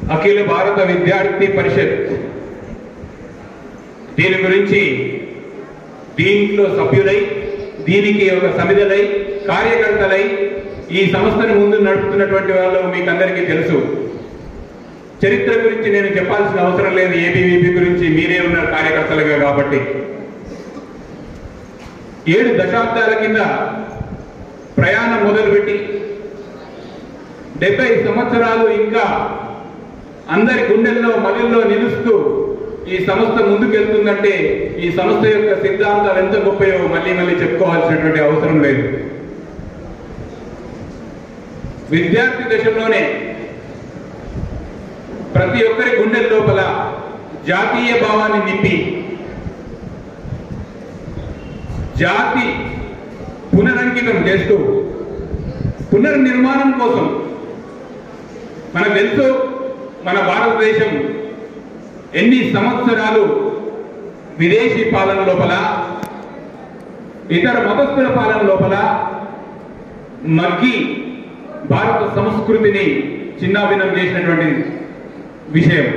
అఖిల భారత విద్యార్థి పరిషత్ దీని గురించి దీంట్లో సభ్యులై దీనికి ఒక సమిధలై కార్యకర్తలై ఈ సంస్థను ముందు నడుపుతున్నటువంటి వాళ్ళు మీకు అందరికీ తెలుసు చరిత్ర గురించి నేను చెప్పాల్సిన అవసరం లేదు ఏబీవీపీ గురించి మీరే ఉన్నారు కార్యకర్తలుగా కాబట్టి ఏడు దశాబ్దాల కింద ప్రయాణం మొదలుపెట్టి డెబ్బై సంవత్సరాలు ఇంకా అందరి గుండెల్లో మదిల్లో నిలుస్తూ ఈ సంస్థ ముందుకెళ్తుందంటే ఈ సంస్థ యొక్క సిద్ధాంతాలు ఎంత గొప్పయో మళ్ళీ మళ్ళీ చెప్పుకోవాల్సినటువంటి అవసరం లేదు విద్యార్థి దశలోనే ప్రతి ఒక్కరి గుండె లోపల జాతీయ భావాన్ని నింపి జాతి పునరంకితం చేస్తూ పునర్నిర్మాణం కోసం మనకు తెలుసు మన భారతదేశం ఎన్ని సంవత్సరాలు విదేశీ పాలన లోపల ఇతర మతస్థుల పాలన లోపల మగ్గి భారత సంస్కృతిని చిన్నాభిన్నం చేసినటువంటి విషయం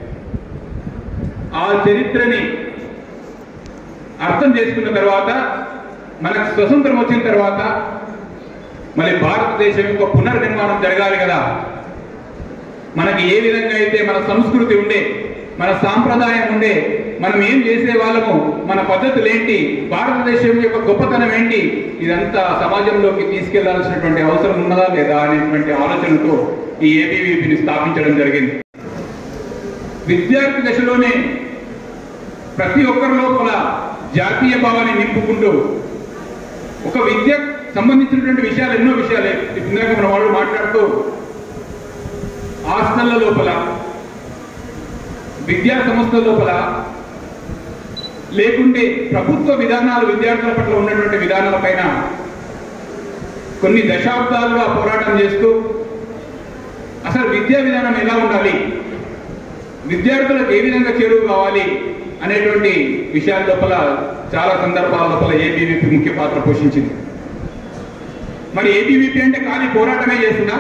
ఆ చరిత్రని అర్థం చేసుకున్న తర్వాత మనకు స్వతంత్రం వచ్చిన తర్వాత మళ్ళీ భారతదేశం యొక్క పునర్నిర్మాణం జరగాలి కదా మనకి ఏ విధంగా అయితే మన సంస్కృతి ఉండే మన సాంప్రదాయం ఉండే మనం ఏం చేసే వాళ్ళము మన పద్ధతులు ఏంటి భారతదేశం యొక్క గొప్పతనం ఏంటి ఇదంతా సమాజంలోకి తీసుకెళ్లాల్సినటువంటి అవసరం ఉన్నదా లేదా అనేటువంటి ఆలోచనతో ఈ ఏబీవీపీని స్థాపించడం జరిగింది విద్యార్థి దశలోనే ప్రతి ఒక్కరి లోపల జాతీయ భావాన్ని నింపుకుంటూ ఒక విద్య సంబంధించినటువంటి విషయాలు ఎన్నో విషయాలే ఇందాక మన వాళ్ళు మాట్లాడుతూ హాస్టళ్ల లోపల విద్యా సంస్థల లోపల లేకుంటే ప్రభుత్వ విధానాలు విద్యార్థుల పట్ల ఉన్నటువంటి విధానాల పైన కొన్ని దశాబ్దాలుగా పోరాటం చేస్తూ అసలు విద్యా విధానం ఎలా ఉండాలి విద్యార్థులకు ఏ విధంగా చేరువు కావాలి అనేటువంటి విషయాల లోపల చాలా సందర్భాల లోపల ఏబీవీపీ ముఖ్య పాత్ర పోషించింది మరి ఏబీవీపీ అంటే ఖాళీ పోరాటమే చేస్తుందా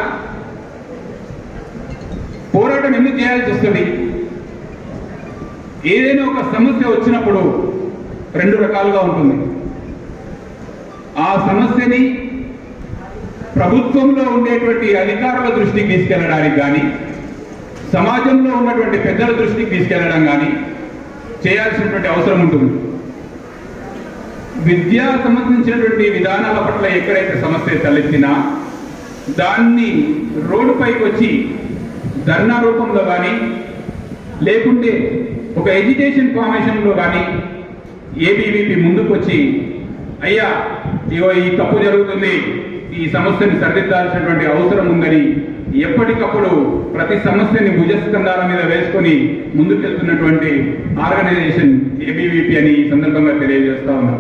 పోరాటం ఎందుకు చేయాల్సి వస్తుంది ఏదైనా ఒక సమస్య వచ్చినప్పుడు రెండు రకాలుగా ఉంటుంది ఆ సమస్యని ప్రభుత్వంలో ఉండేటువంటి అధికారుల దృష్టికి తీసుకెళ్ళడానికి కానీ సమాజంలో ఉన్నటువంటి పెద్దల దృష్టికి తీసుకెళ్లడం కానీ చేయాల్సినటువంటి అవసరం ఉంటుంది విద్యా సంబంధించినటువంటి విధానాల పట్ల ఎక్కడైతే సమస్య తలెత్తినా దాన్ని రోడ్డుపైకి వచ్చి ధర్నా రూపంలో కానీ లేకుంటే ఒక ఎడ్యుకేషన్ ఫార్మేషన్లో కానీ ఏబీవీపీ ముందుకు వచ్చి అయ్యా ఇగో ఈ తప్పు జరుగుతుంది ఈ సమస్యని సరిదిద్దాల్సినటువంటి అవసరం ఉందని ఎప్పటికప్పుడు ప్రతి సమస్యని భుజస్కంధాల మీద వేసుకొని ముందుకెళ్తున్నటువంటి ఆర్గనైజేషన్ ఏబీవీపీ అని ఈ సందర్భంగా తెలియజేస్తా ఉన్నాం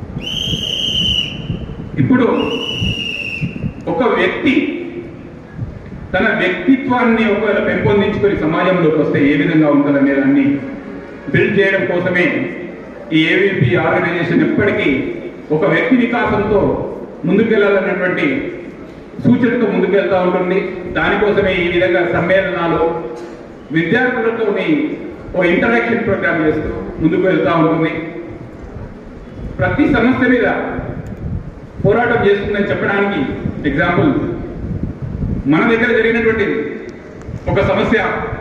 ఇప్పుడు ఒక వ్యక్తి తన వ్యక్తిత్వాన్ని ఒకవేళ పెంపొందించుకొని సమాజంలోకి వస్తే ఏ విధంగా ఉంటుందనే దాన్ని బిల్డ్ చేయడం కోసమే ఈ ఏవీపీ ఆర్గనైజేషన్ ఎప్పటికీ ఒక వ్యక్తి వికాసంతో ముందుకెళ్లాలన్నటువంటి సూచనతో ముందుకెళ్తా ఉంటుంది దానికోసమే ఈ విధంగా సమ్మేళనాలు విద్యార్థులతోని ఓ ఇంటరాక్షన్ ప్రోగ్రామ్ చేస్తూ ముందుకు వెళ్తా ఉంటుంది ప్రతి సమస్య మీద పోరాటం చేస్తుందని చెప్పడానికి ఎగ్జాంపుల్ మన దగ్గర జరిగినటువంటి ఒక సమస్య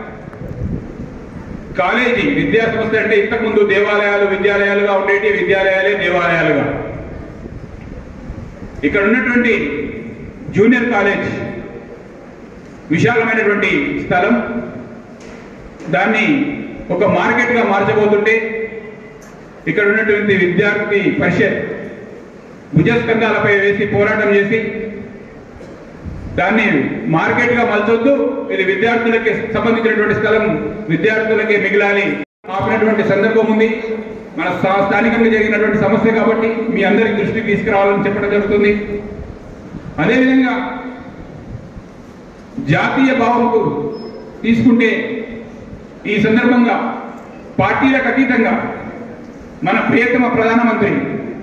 కాలేజీ విద్యా సంస్థ అంటే ఇంతకుముందు దేవాలయాలు విద్యాలయాలుగా ఉండేటి విద్యాలయాలే దేవాలయాలుగా ఇక్కడ ఉన్నటువంటి జూనియర్ కాలేజ్ విశాలమైనటువంటి స్థలం దాన్ని ఒక మార్కెట్గా మార్చబోతుంటే ఇక్కడ ఉన్నటువంటి విద్యార్థి పరిషత్ భుజస్కంధాలపై వేసి పోరాటం చేసి దాన్ని మార్కెట్ గా మలచొద్దు ఇది విద్యార్థులకి సంబంధించినటువంటి స్థలం విద్యార్థులకే మిగిలాలి ఆపినటువంటి సందర్భం ఉంది మన స్థా- స్థానికంగా జరిగినటువంటి సమస్య కాబట్టి మీ అందరికి దృష్టికి తీసుకురావాలని చెప్పడం జరుగుతుంది అదేవిధంగా జాతీయ భావంకు తీసుకుంటే ఈ సందర్భంగా పార్టీలకు అతీతంగా మన ప్రియతమ ప్రధానమంత్రి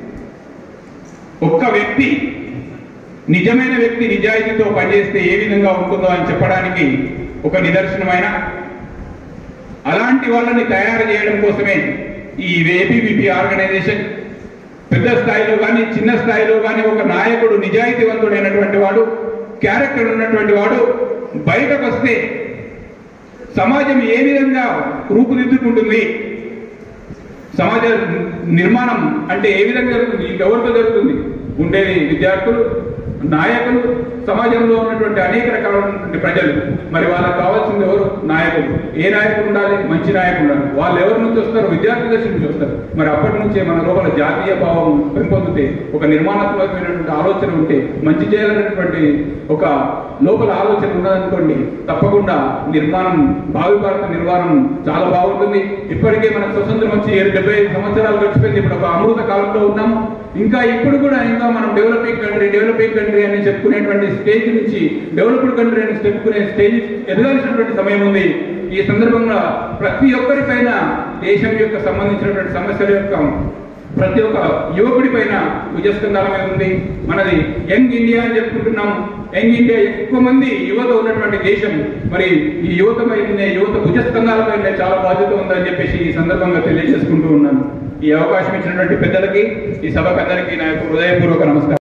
ఒక్క వ్యక్తి నిజమైన వ్యక్తి నిజాయితీతో పనిచేస్తే ఏ విధంగా ఉంటుందో అని చెప్పడానికి ఒక నిదర్శనమైన అలాంటి వాళ్ళని తయారు చేయడం కోసమే ఈ ఏపీబీపీ ఆర్గనైజేషన్ పెద్ద స్థాయిలో కానీ చిన్న స్థాయిలో కానీ ఒక నాయకుడు నిజాయితీవంతుడైనటువంటి వాడు క్యారెక్టర్ ఉన్నటువంటి వాడు బయటకు వస్తే సమాజం ఏ విధంగా రూపుదిద్దుకుంటుంది సమాజ నిర్మాణం అంటే ఏ విధంగా జరుగుతుంది ఎవరితో జరుగుతుంది ఉండేది విద్యార్థులు నాయకులు సమాజంలో ఉన్నటువంటి అనేక రకాలైనటువంటి ప్రజలు మరి వాళ్ళకి కావాల్సింది ఎవరు నాయకులు ఏ నాయకుడు ఉండాలి మంచి నాయకుడు ఉండాలి వాళ్ళు ఎవరి నుంచి వస్తారు విద్యార్థి దశ నుంచి వస్తారు మరి అప్పటి నుంచే మన లోపల జాతీయ భావం పెంపొందితే ఒక నిర్మాణాత్మకమైనటువంటి ఆలోచన ఉంటే మంచి చేయాలనేటువంటి ఒక లోపల ఆలోచన ఉన్నదనుకోండి తప్పకుండా నిర్మాణం భావి భారత నిర్మాణం చాలా బాగుంటుంది ఇప్పటికే మన స్వతంత్రం వచ్చి ఏడు డెబ్బై ఐదు సంవత్సరాలు గడిచిపోయింది ఇప్పుడు ఒక అమృత కాలంలో ఉన్నాము ఇంకా ఇప్పుడు కూడా ఇంకా మనం డెవలపింగ్ కంట్రీ డెవలపింగ్ కంట్రీ అని చెప్పుకునేటువంటి స్టేజ్ నుంచి డెవలప్డ్ కంట్రీ అని చెప్పుకునే స్టేజ్ ఎదగాల్సినటువంటి సమయం ఉంది ఈ సందర్భంగా ప్రతి ఒక్కరిపైన దేశం యొక్క సంబంధించినటువంటి సమస్యల యొక్క ప్రతి ఒక్క యువకుడి పైన భుజస్కంధాల మీద ఉంది మనది యంగ్ ఇండియా అని చెప్పుకుంటున్నాం యంగ్ ఇండియా ఎక్కువ మంది యువత ఉన్నటువంటి దేశం మరి ఈ యువత పైన యువత భుజస్కంధాల పైన చాలా బాధ్యత ఉందని చెప్పేసి ఈ సందర్భంగా తెలియజేసుకుంటూ ఉన్నాను ఈ అవకాశం ఇచ్చినటువంటి పెద్దలకి ఈ సభకు అందరికీ నా యొక్క హృదయపూర్వక నమస్కారం